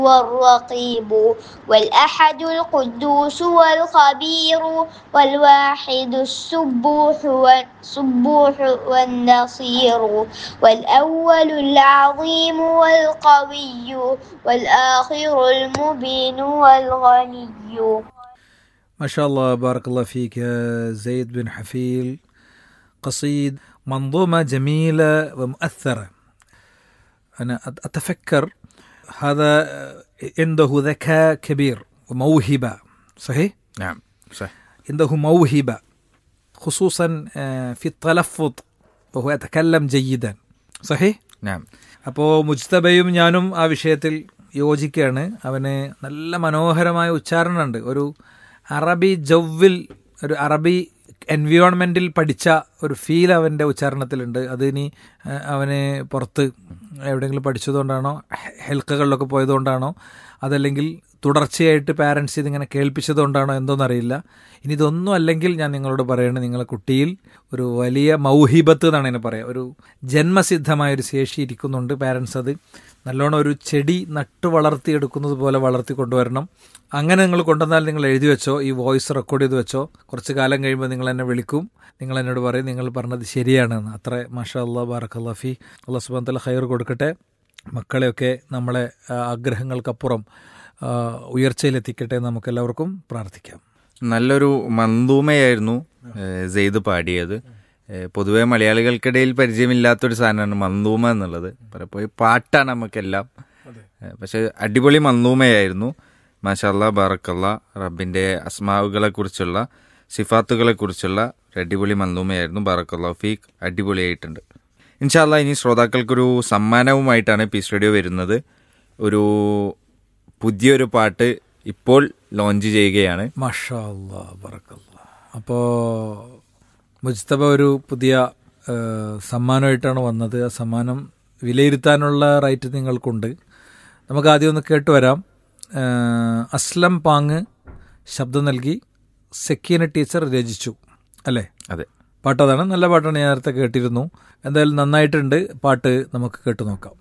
والرقيب والأحد القدوس والخبير والواحد السبوح والسبوح والنصير والأول العظيم والقوي والآخر المبين والغني ما شاء الله بارك الله فيك يا زيد بن حفيل قصيد منظومة جميلة ومؤثرة أنا أت- أتفكر هذا عنده ذكاء كبير وموهبة صحيح؟ نعم صح عنده موهبة خصوصا آه، في التلفظ وهو يتكلم جيدا صحيح؟ نعم അപ്പോൾ മുജ്തബയും ഞാനും ആ വിഷയത്തിൽ യോജിക്കുകയാണ് അവന് നല്ല മനോഹരമായ ഉച്ചാരണമുണ്ട് ഒരു അറബി ജൗവിൽ ഒരു അറബി എൻവിയോൺമെൻറ്റിൽ പഠിച്ച ഒരു ഫീൽ അവൻ്റെ ഉച്ചാരണത്തിലുണ്ട് അത് ഇനി ആ, അവന് പുറത്ത് എവിടെയെങ്കിലും പഠിച്ചതുകൊണ്ടാണോ ഹെ- ഹെൽക്കകളിലൊക്കെ പോയതുകൊണ്ടാണോ അതല്ലെങ്കിൽ തുടർച്ചയായിട്ട് പാരൻസ് ഇതിങ്ങനെ കേൾപ്പിച്ചതുകൊണ്ടാണോ എന്തോന്നറിയില്ല ഇനി ഇതൊന്നും അല്ലെങ്കിൽ ഞാൻ നിങ്ങളോട് പറയുന്നത് നിങ്ങളെ കുട്ടിയിൽ ഒരു വലിയ മൗഹിബത്ത് എന്നാണ് ഇതിനെ പറയുക ഒരു ജന്മസിദ്ധമായ ഒരു ശേഷി ഇരിക്കുന്നുണ്ട് പാരൻസ് അത് നല്ലോണം ഒരു ചെടി നട്ടു വളർത്തിയെടുക്കുന്നത് പോലെ വളർത്തി കൊണ്ടുവരണം അങ്ങനെ നിങ്ങൾ കൊണ്ടുവന്നാൽ നിങ്ങൾ എഴുതി വെച്ചോ ഈ വോയിസ് റെക്കോർഡ് ചെയ്ത് വെച്ചോ കുറച്ച് കാലം കഴിയുമ്പോൾ നിങ്ങൾ എന്നെ വിളിക്കും നിങ്ങൾ എന്നോട് പറയും നിങ്ങൾ പറഞ്ഞത് ശരിയാണെന്ന് അത്ര മാഷാ അള്ളാഹ് ബാറക്കല്ലാ ഫി അള്ളാഹ് സുബാൻ തല ഹയർ കൊടുക്കട്ടെ മക്കളെയൊക്കെ നമ്മളെ ആ, ആഗ്രഹങ്ങൾക്കപ്പുറം ആ, ഉയർച്ചയിലെത്തിക്കട്ടെ എന്ന് നമുക്കെല്ലാവർക്കും പ്രാർത്ഥിക്കാം നല്ലൊരു മന്ദൂമയായിരുന്നു ഏഹ്, സെയ്ദ് പാടിയത് ഏഹ്, പൊതുവെ മലയാളികൾക്കിടയിൽ പരിചയമില്ലാത്തൊരു സാധനമാണ് മന്ദൂമ എന്നുള്ളത് പലപ്പോഴും പാട്ടാണ് നമുക്കെല്ലാം ഏഹ്, പക്ഷെ അടിപൊളി മന്ദൂമയായിരുന്നു മാഷാല്ല ബാറക്കല്ല റബ്ബിന്റെ അസ്മാവുകളെ കുറിച്ചുള്ള സിഫാത്തുകളെ കുറിച്ചുള്ള ഒരു അടിപൊളി മന്ദൂമയായിരുന്നു ബാറക്കല്ല ഫീഖ് അടിപൊളിയായിട്ടുണ്ട് ഇൻഷാല്ല ഇനി ശ്രോതാക്കൾക്കൊരു സമ്മാനവുമായിട്ടാണ് പീസ് റേഡിയോ വരുന്നത് ഒരു പുതിയൊരു പാട്ട് ഇപ്പോൾ ലോഞ്ച് ചെയ്യുകയാണ് മാഷാ അല്ലാ ബറക്കല്ലാ അപ്പോൾ മുജ്തബ ഒരു പുതിയ ആ, സമ്മാനമായിട്ടാണ് വന്നത് ആ സമ്മാനം വിലയിരുത്താനുള്ള റൈറ്റ് നിങ്ങൾക്കുണ്ട് നമുക്ക് ആദ്യം ഒന്ന് കേട്ടു വരാം ആ, അസ്ലം പാങ് ശബ്ദം നൽകി സെക്കീന ടീച്ചർ രചിച്ചു അല്ലേ അതെ പാട്ട് അതാണ് നല്ല പാട്ടാണ് ഞാൻ നേരത്തെ കേട്ടിരുന്നു എന്തായാലും നന്നായിട്ടുണ്ട് പാട്ട് നമുക്ക് കേട്ടു നോക്കാം